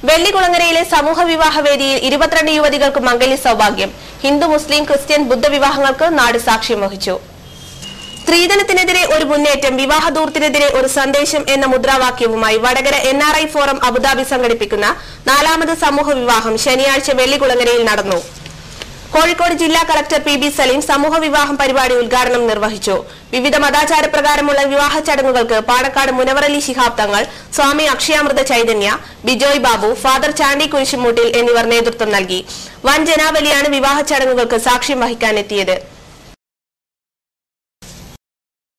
വെള്ളികുളങ്ങരയിലെ സമൂഹ വിവാഹ വേദിയിൽ ഇരുപത്തിരണ്ട് യുവതികൾക്ക് മംഗല്യ സൗഭാഗ്യം ഹിന്ദു മുസ്ലിം ക്രിസ്ത്യൻ ബുദ്ധ വിവാഹങ്ങൾക്ക് നാട് സാക്ഷ്യം വഹിച്ചു സ്ത്രീധനത്തിനെതിരെ ഒരു മുന്നേറ്റം വിവാഹദൂർത്തിനെതിരെ ഒരു സന്ദേശം എന്ന മുദ്രാവാക്യവുമായി Vadakara N R I forum Abu Dhabi സംഘടിപ്പിക്കുന്ന നാലാമത് സമൂഹ വിവാഹം ശനിയാഴ്ച വെള്ളികുളങ്ങരയിൽ നടന്നു കോഴിക്കോട് ജില്ലാ കളക്ടർ പി ബി സലീം സമൂഹ വിവാഹം പരിപാടി ഉദ്ഘാടനം നിർവഹിച്ചു വിവിധ മതാചാരപ്രകാരമുള്ള വിവാഹ ചടങ്ങുകൾക്ക് പാണക്കാട് മുനവറലി ശിഹാബ് തങ്ങൾ സ്വാമി അക്ഷയാമൃത ചൈതന്യ ബിജോയ് ബാബു ഫാദർ ചാണ്ടി കുരിശുമൂട്ടിൽ എന്നിവർ നേതൃത്വം നൽകി വൻ ജനാവലിയാണ് വിവാഹ ചടങ്ങുകൾക്ക് സാക്ഷ്യം വഹിക്കാനെത്തിയത്